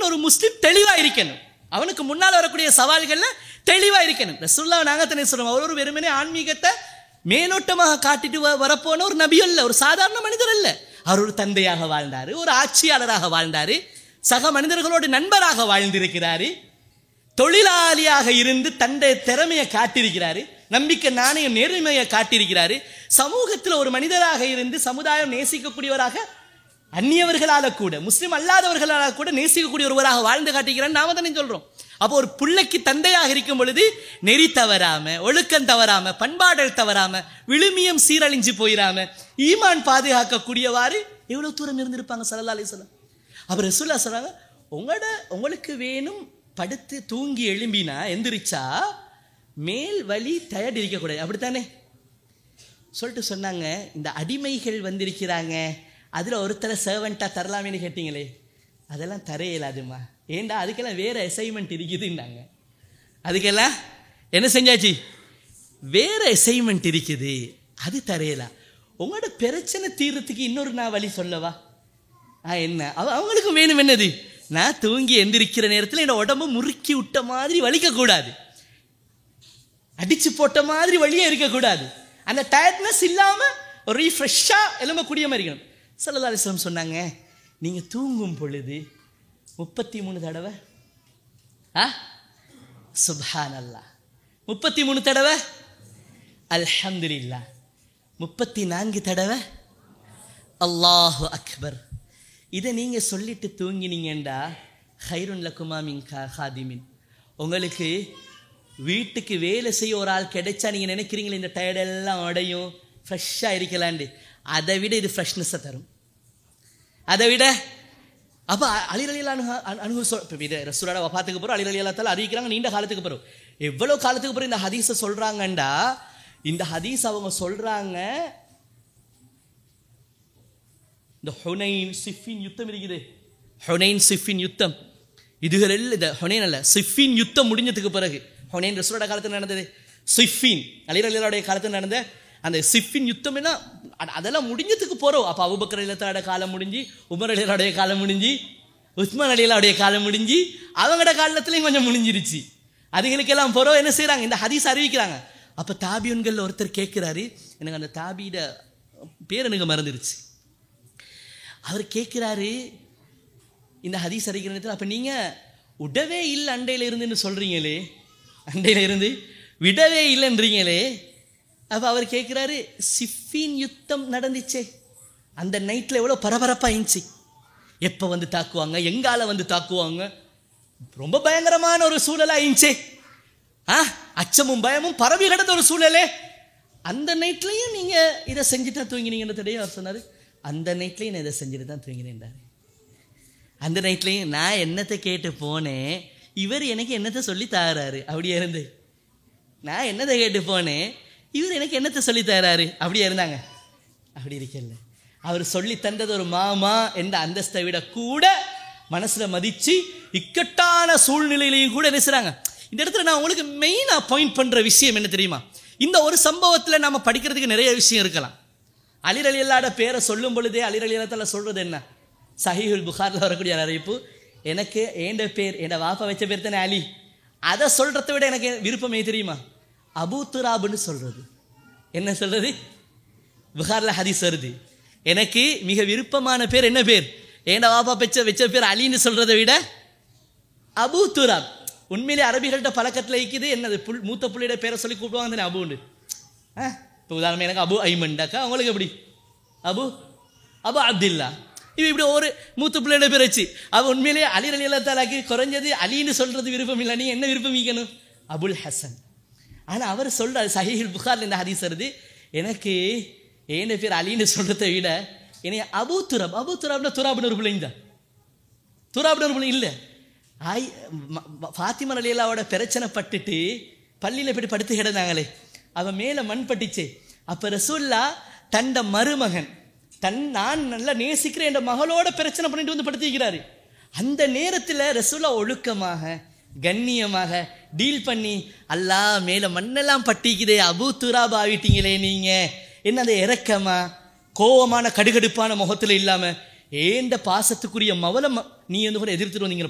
ஒரு முஸ்லிம் தெளிவா இருக்கணும் அவனுக்கு முன்னால் வரக்கூடிய சவால்கள்ல தெளிவா இருக்கணும் ரசூல்லா நாங்கத்தனை சொல்றோம் அவர் ஒரு வெறுமனே ஆன்மீகத்தை மேலோட்டமாக காட்டிட்டு வ- வரப்போன ஒரு நபி அல்ல ஒரு சாதாரண மனிதர் அல்ல அவர் ஒரு தந்தையாக வாழ்ந்தாரு ஒரு ஆட்சியாளராக வாழ்ந்தாரு சக மனிதர்களோடு நண்பராக வாழ்ந்திருக்கிறாரு தொழிலாளியாக இருந்து தன்னுடைய திறமையை காட்டியிருக்கிறாரு நம்பிக்கை நாணயம் நேர்மையை காட்டியிருக்கிறாரு சமூகத்தில் ஒரு மனிதராக இருந்து சமுதாயம் நேசிக்கக்கூடியவராக அந்நியவர்களால கூட முஸ்லிம் அல்லாதவர்களால கூட நேசிக்கக்கூடிய ஒருவராக வாழ்ந்து காட்டிக்கிறான்னு நாம தானே சொல்றோம் அப்போ ஒரு பிள்ளைக்கு தந்தையாக இருக்கும் பொழுது நெறி தவறாம ஒழுக்கம் தவறாம பண்பாடல் தவறாம விழுமியம் சீரழிஞ்சு போயிடாம ஈமான் பாதுகாக்கக்கூடியவாறு எவ்வளவு தூரம் இருந்திருப்பாங்க சல்லா அலிஸ்லாம் அவர் ரசூல்லா சொல்றாங்க உங்களோட உங்களுக்கு வேணும் படுத்து தூங்கி எழும்பினா எந்திரிச்சா மேல் வலி டயர்ட் இருக்கக்கூடாது அப்படித்தானே சொல்லிட்டு சொன்னாங்க இந்த அடிமைகள் வந்திருக்கிறாங்க அதில் ஒருத்தரை சர்வெண்ட்டாக தரலாமேன்னு கேட்டீங்களே அதெல்லாம் தர இயலாதுமா ஏண்டா அதுக்கெல்லாம் வேற அசைன்மெண்ட் இருக்குதுன்னாங்க அதுக்கெல்லாம் என்ன செஞ்சாச்சு வேற அசைன்மெண்ட் இருக்குது அது தரையலாம் உங்களோட பிரச்சனை தீர்றதுக்கு இன்னொரு நான் வழி சொல்லவா ஆ என்ன அவ- அவங்களுக்கும் வேணும் என்னது நான் தூங்கி எந்திரிக்கிற நேரத்தில் என்னோட உடம்பு முறுக்கி விட்ட மாதிரி வலிக்கக்கூடாது அடிச்சு போட்ட மாதிரி வழியே இருக்கக்கூடாது அந்த டயர்ட்னஸ் இல்லாம ஒரு ரீஃப்ரெஷ்ஷா எலும்பக்கூடிய மாதிரி இருக்கணும் சல்லா அலிஸ்லாம் சொன்னாங்க நீங்க தூங்கும் பொழுது முப்பத்தி மூணு தடவை ஆ சுப்ஹான் அல்லாஹ் முப்பத்தி மூணு தடவை அல்ஹம்துலில்லாஹ் முப்பத்தி நான்கு தடவை அல்லாஹு அக்பர் இதை நீங்க சொல்லிட்டு தூங்கினீங்கண்டா ஹைருன் லக்குமா மின் கா- காதிமின் உங்களுக்கு வீட்டுக்கு வேலை செய்ய ஒரு ஆள் கிடைச்சா நீங்க நினைக்கிறீங்களே இந்த டயர்ட் எல்லாம் உடையும் ஃப்ரெஷ்ஷாக இருக்கலாண்டு அதை விட இது ஃப்ரெஷ்னஸை தரும் அதை விட அப்போ அலிரலியல் அனுக அனுகு சொல் இப்போ இது ரசூலோட வபாத்துக்கு போகிறோம் அலிரலியலாத்தால் அறிவிக்கிறாங்க நீண்ட காலத்துக்கு போகிறோம் எவ்வளோ காலத்துக்கு போகிறோம் இந்த ஹதீஸை சொல்கிறாங்கண்டா இந்த ஹதீஸ் அவங்க சொல்கிறாங்க இந்த ஹொனைன் சிஃபின் யுத்தம் இருக்குது ஹொனைன் சிஃபின் யுத்தம் இதுகள் எல்லாம் இந்த ஹொனைன் அல்ல சிஃபின் யுத்தம் முடிஞ்சதுக்கு பிறகு ஹொனைன் ரசூலோட காலத்தில் நடந்தது சிஃபின் அலிரலியலுடைய காலத்தில் நடந்த அந்த சிஃபின் யுத்தம் என்ன அ- அதெல்லாம் முடிஞ்சதுக்கு போகிறோம் அப்போ அபுபக்கர் அலிலத்தோட காலம் முடிஞ்சு உமர் அலியலுடைய காலம் முடிஞ்சு உஸ்மான் அலியலாவுடைய காலம் முடிஞ்சு அவங்களோட காலத்துலேயும் கொஞ்சம் முடிஞ்சிருச்சு அதுகளுக்கெல்லாம் போகிறோம் என்ன செய்கிறாங்க இந்த ஹதீஸ் அறிவிக்கிறாங்க அப்போ தாபியன்கள் ஒருத்தர் கேட்குறாரு எனக்கு அந்த தாபியோட பேர் எனக்கு மறந்துருச்சு அவர் கேட்குறாரு இந்த ஹதீஸ் அறிக்கிற நேரத்தில் அப்போ நீங்கள் விடவே இல்லை அண்டையில் இருந்துன்னு சொல்கிறீங்களே அண்டையில் இருந்து விடவே இல்லைன்றீங்களே அப்போ அவர் கேட்குறாரு சிஃபின் யுத்தம் நடந்துச்சே அந்த நைட்டில் எவ்வளோ பரபரப்பாக இருந்துச்சு எப்போ வந்து தாக்குவாங்க எங்கால வந்து தாக்குவாங்க ரொம்ப பயங்கரமான ஒரு சூழலாக இருந்துச்சே ஆ அச்சமும் பயமும் பரவி கிடந்த ஒரு சூழலே அந்த நைட்லையும் நீங்கள் இதை செஞ்சு தான் தூங்கினீங்கன்னு தெரியும் அவர் சொன்னார் அந்த நைட்லையும் நான் இதை செஞ்சுட்டு தான் தூங்கினேன்டாரு அந்த நைட்லையும் நான் என்னத்தை கேட்டு போனேன் இவர் எனக்கு என்னத்தை சொல்லி தாராரு அப்படியே இருந்து நான் என்னத்தை கேட்டு போனேன் இவர் எனக்கு என்னத்தை சொல்லி தராரு அப்படியே இருந்தாங்க அப்படி இருக்கல அவர் சொல்லி தந்தது ஒரு மாமா என்ற அந்தஸ்தை விட கூட மனசுல மதிச்சு இக்கட்டான சூழ்நிலையிலையும் கூட என்ன செய்றாங்க இந்த இடத்துல நான் உங்களுக்கு மெயினா பாயிண்ட் பண்ற விஷயம் என்ன தெரியுமா இந்த ஒரு சம்பவத்துல நாம படிக்கிறதுக்கு நிறைய விஷயம் இருக்கலாம் அலிர் அலி அல்லாட பேரை சொல்லும் பொழுதே அலிர் அலி அல்லாத்தால சொல்றது என்ன சஹீஹுல் புகார்ல வரக்கூடிய அறிவிப்பு எனக்கு ஏண்ட பேர் என் வாப்பா வச்ச பேர் தானே அலி அதை சொல்றதை விட எனக்கு விருப்பமே தெரியுமா அபூ துராபுன்னு சொல்றது என்ன சொல்றது புகார்ல ஹதீஸ் வருது எனக்கு மிக விருப்பமான பேர் என்ன பேர் ஏண்ட வாப்பா பெச்ச வச்ச பேர் அலின்னு சொல்றதை விட அபூ துராப் உண்மையிலே அரபிகள்கிட்ட பழக்கத்தில் இருக்குது என்னது புல் மூத்த புள்ளியோட பேரை சொல்லி கூப்பிடுவாங்க தானே அபுண்டு ஆ இப்போ உதாரணம் எனக்கு அபு ஐமண்டாக்கா உங்களுக்கு எப்படி அபு அபு அப்துல்லா இது இப்படி ஒரு மூத்த பிள்ளையோட பேர் வச்சு அவ உண்மையிலேயே அலி அலி அல்லா தாலாக்கு குறைஞ்சது அலின்னு சொல்றது விருப்பம் இல்லை நீ என்ன விருப்பம் வைக்கணும் அபுல் ஹசன் ஆனால் அவர் சொல்றாரு சஹீஹுல் புகார்ல இந்த ஹதீஸ் வருது எனக்கு ஏன பேர் அலின்னு சொல்றதை விட என்னை அபு துராப் அபு துராப்னா துராப்னு ஒரு பிள்ளைங்க தான் துராப்னு ஒரு பிள்ளை இல்லை ஆய் ம- ம- ஃபாத்திமா அலியலாவோட பிரச்சனை பட்டுட்டு பள்ளியில் போய் படுத்து கிடந்தாங்களே அவன் மேலே மண் பட்டுச்சு அப்போ ரசூல்லா தண்ட மருமகன் தன் நான் நல்லா நேசிக்கிற என் மகளோட பிரச்சனை பண்ணிட்டு வந்து படுத்திக்கிறாரு அந்த நேரத்தில் ரசூல்லா ஒழுக்கமாக கண்ணியமாக டீல் பண்ணி அல்லா மேலே மண்ணெல்லாம் பட்டிக்குதே அபு துராப் ஆவிட்டீங்களே நீங்கள் என்ன அந்த இறக்கமா கோவமான கடுகடுப்பான முகத்தில் இல்லாமல் ஏண்ட பாசத்துக்குரிய மவளை ம- நீ வந்து கூட எதிர்த்துட்டு வந்தீங்க